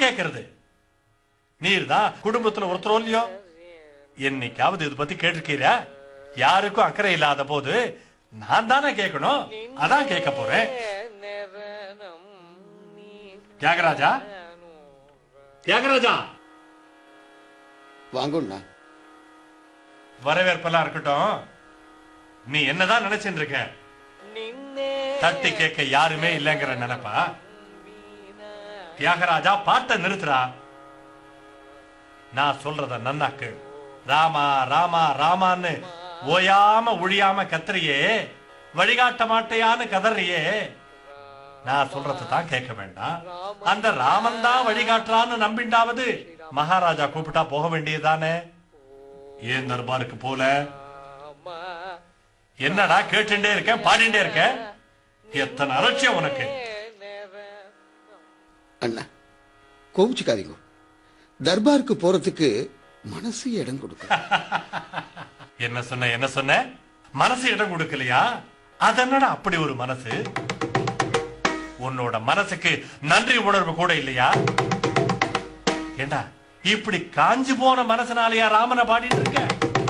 கேட்கறது நீர் தான் குடும்பத்துல ஒருத்தரும் இல்லையோ என்னைக்காவது இது பத்தி கேட்டிருக்கீரா யாருக்கும் அக்கறை இல்லாத போது நான் தானே கேட்கணும் அதான் கேட்க போறேன் தியாகராஜா தியாகராஜா வாங்கண்ணா வரவேற்பெல்லாம் இருக்கட்டும் நீ என்னதான் நினைச்சிட்டு இருக்க தட்டி கேட்க யாருமே இல்லைங்கிற நினைப்பா தியாகராஜா பாட்டை நிறுத்துறா நான் சொல்றத நன்னா கேளு ராமா ராமா ராமான்னு ஓயாம ஒழியாம கத்துறியே வழிகாட்ட மாட்டையான்னு கதறியே நான் சொல்றதை தான் கேட்க வேண்டாம் அந்த ராமன் தான் வழிகாட்டுறான்னு நம்பிண்டாவது மகாராஜா கூப்பிட்டா போக வேண்டியதுதானே ஏன் தர்பாருக்கு போல என்னடா கேட்டுட்டே இருக்கேன் பாடிண்டே இருக்கேன் எத்தனை அலட்சியம் உனக்கு அண்ணா கோவிச்சுக்காதீங்க தர்பாருக்கு போறதுக்கு மனசு இடம் கொடுக்கும் என்ன சொன்ன என்ன சொன்ன மனசு இடம் கொடுக்கலையா அதென்னடா அப்படி ஒரு மனசு உன்னோட மனசுக்கு நன்றி உணர்வு கூட இல்லையா ஏண்டா இப்படி காஞ்சு போன மனசனாலயா ராமனை பாடிட்டு இருக்க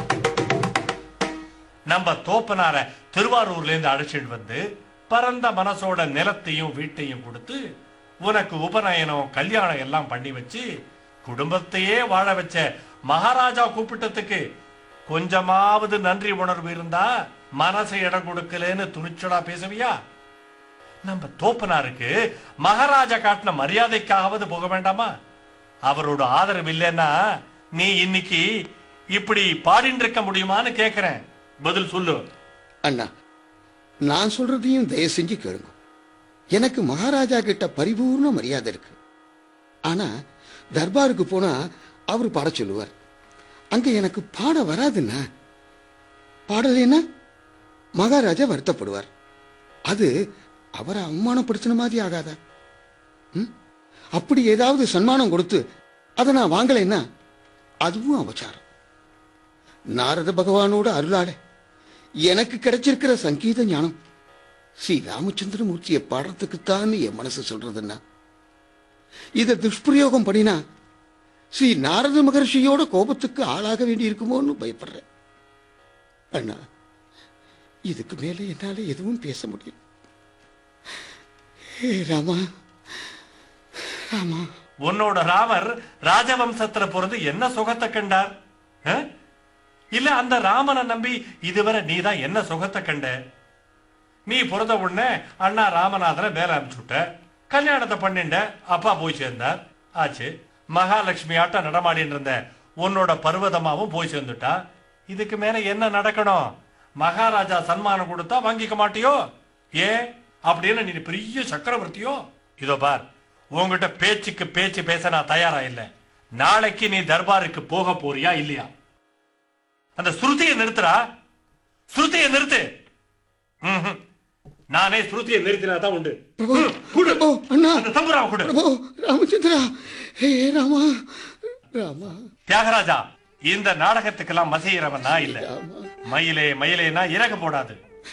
நம்ம தோப்பனார திருவாரூர்ல இருந்து அழைச்சிட்டு வந்து பரந்த மனசோட நிலத்தையும் வீட்டையும் கொடுத்து உனக்கு உபநயனம் கல்யாணம் எல்லாம் பண்ணி வச்சு குடும்பத்தையே வாழ வச்ச மகாராஜா கூப்பிட்டதுக்கு கொஞ்சமாவது நன்றி உணர்வு இருந்தா மனசை இடம் கொடுக்கலன்னு துணிச்சலா பேசுவியா நம்ம தோப்பனாருக்கு மகாராஜா காட்டின மரியாதைக்காவது போக வேண்டாமா அவரோட ஆதரவு இல்லைன்னா நீ இன்னைக்கு இப்படி பாடிட்டு இருக்க முடியுமான்னு கேக்குறேன் பதில் சொல்லு அண்ணா நான் சொல்றதையும் தயவு செஞ்சு கேளுங்க எனக்கு மகாராஜா கிட்ட பரிபூர்ண மரியாதை இருக்கு ஆனா தர்பாருக்கு போனா அவர் பாட சொல்லுவார் அங்க எனக்கு பாட வராதுண்ணா பாடலைன்னா மகாராஜா வருத்தப்படுவார் அது அவரை அவமானப்படுத்தின மாதிரி ஆகாதா ம்? அப்படி ஏதாவது சன்மானம் கொடுத்து அதை நான் வாங்கலைன்னா அதுவும் அபச்சாரம் நாரத பகவானோட அருளால எனக்கு கிடைச்சிருக்கிற சங்கீத ஞானம் ஸ்ரீ ராமச்சந்திரமூர்த்தியை பாடுறதுக்குத்தான் என் மனசு சொல்றதுன்னா இதை துஷ்பிரயோகம் பண்ணினா ஸ்ரீ நாரத மகர்ஷியோட கோபத்துக்கு ஆளாக வேண்டி இருக்குமோன்னு பயப்படுறேன் அண்ணா இதுக்கு மேல என்னால எதுவும் பேச முடியும் ஹே ராமா ராமா உன்னோட ராமர் ராஜவம்சத்துல பிறந்து என்ன சுகத்தை கண்டார் அஹ்? இல்ல அந்த ராமனை நம்பி இதுவரை நீ தான் என்ன சுகத்தை கண்ட நீ பிறந்த உடனே அண்ணா ராமநாதனை மேல அனுப்பிச்சுட்ட கல்யாணத்தை பண்ணிண்ட அப்பா போய் சேர்ந்தார் ஆச்சு மகாலட்சுமி ஆட்டம் நடமாடின்னு இருந்த உன்னோட பர்வதமாவும் போய் சேர்ந்துட்டா இதுக்கு மேல என்ன நடக்கணும் மகாராஜா சன்மானம் கொடுத்தா வாங்கிக்க மாட்டியோ ஏன் அப்படின்னு நீ பெரிய சக்கரவர்த்தியோ இதோ பார் உன்கிட்ட பேச்சுக்கு பேச்சு பேச நான் தயாரா இல்ல நாளைக்கு நீ தர்பாருக்கு போக போறியா இல்லையா அந்த ஸ்ருதியை நிறுத்துறா ஸ்ருதியை நிறுத்து ம்ஹும். நானே ஸ்ருதியை நிறுத்தினா தான் உண்டு பிரபு ம், கொடு. பிரபு அண்ணா அந்த தம்புராவை கொடு பிரபு ராமச்சந்திரா ஹே ராமா ராமா தியாகராஜா இந்த நாடகத்துக்கெல்லாம் மசையிறவன் நான் இல்ல ராமா மயிலே மயிலேனா இறக போடாது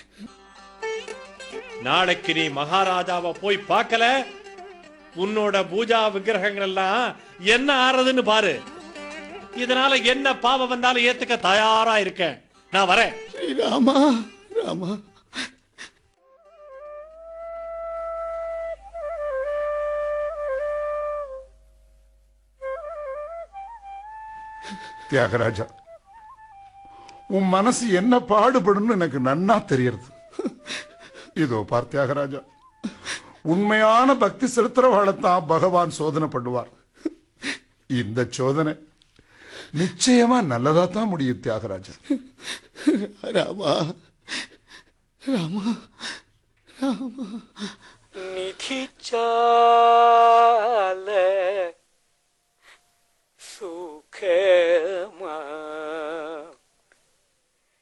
நாளைக்கு நீ மகாராஜாவை போய் பார்க்கல உன்னோட பூஜா விக்கிரகங்கள் எல்லாம் என்ன ஆறதுன்னு பாரு இதனால என்ன பாவம் வந்தாலும் ஏத்துக்க தயாரா இருக்கேன் நான் வரேன் ஸ்ரீ ராமா ராமா தியாகராஜா உன் மனசு என்ன பாடுபடும்னு எனக்கு நன்னா தெரியறது இதோ பார் தியாகராஜா உண்மையான பக்தி செலுத்துறவாழத்தான் பகவான் சோதனை பண்ணுவார் இந்த சோதனை நிச்சயமா நல்லதா தான் முடியும் தியாகராஜா ராமா ராமா निधिचा